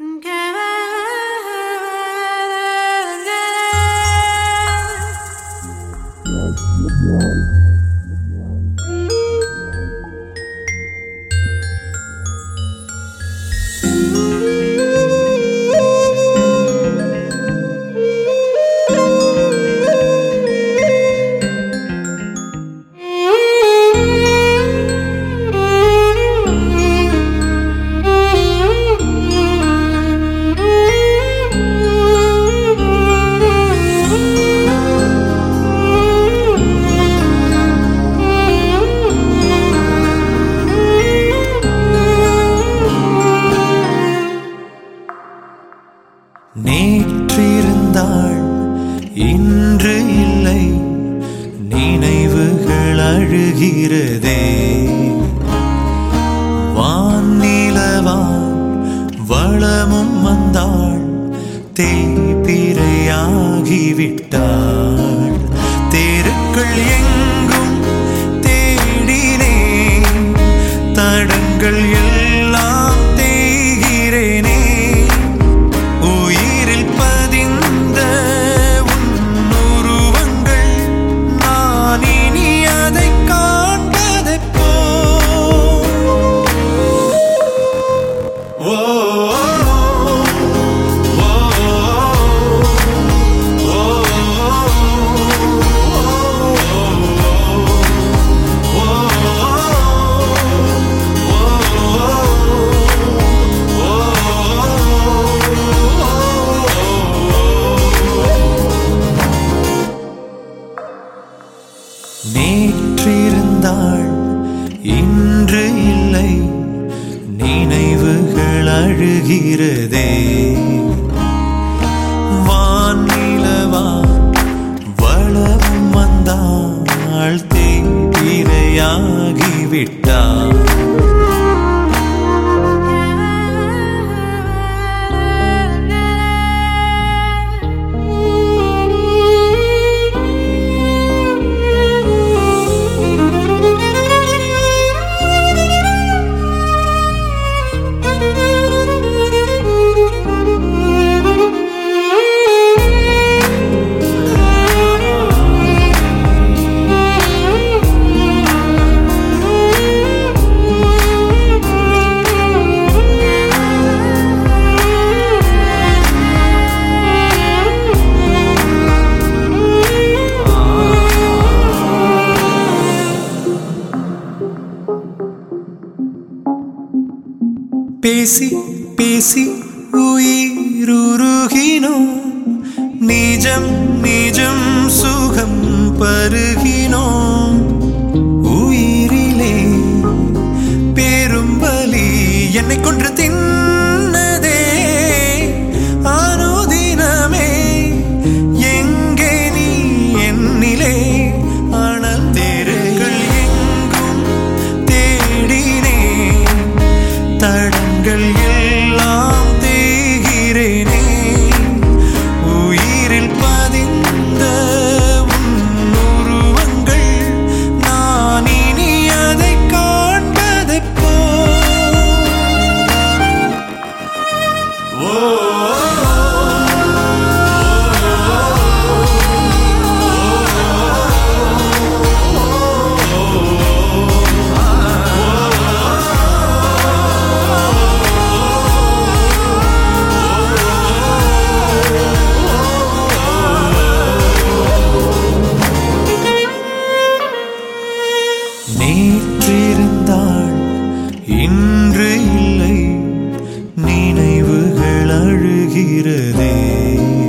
நேற்றிருந்தாள் இன்று இல்லை நினைவுகள் அழுகிறதே வானிலவான் வளமும் வந்தாள் தேய்பிரையாகிவிட்டாள் தெருக்கள் எங்கும் தேடினேன் தடங்கள் எல்லாம் தேய்கிறேனே உயிரில் பதிந்த உன்னுருவங்கள் நான் இனி அதை காண்பதெப்போ ஓ ஓ, ஓ, நேற்றிருந்தாள் இன்று இல்லை நினைவுகள் அழுகிறதே வானிலவா வளம் வந்தாள் தேயிரையாகிவிட்டாள் பேசி பேசி உயிருருகினோம் நிஜம் நிஜம் சுகம் பருகினோம் உயிரிலே பெரும்பலி என்னை கொன்று தின்னதே அனுதினமே எங்கே நீ என்னிலே அனல் தேர்கள் எங்கும் தேடினேன் தடங்கள் எல்லாம் தேகிறேனே உயிரில் பதிந்த உன்னுருவங்கள் நான் இனி அதை காண்பதெப்போ ஓ நேற்றிருந்தாள் இன்று இல்லை நினைவுகள் அழுகிறதே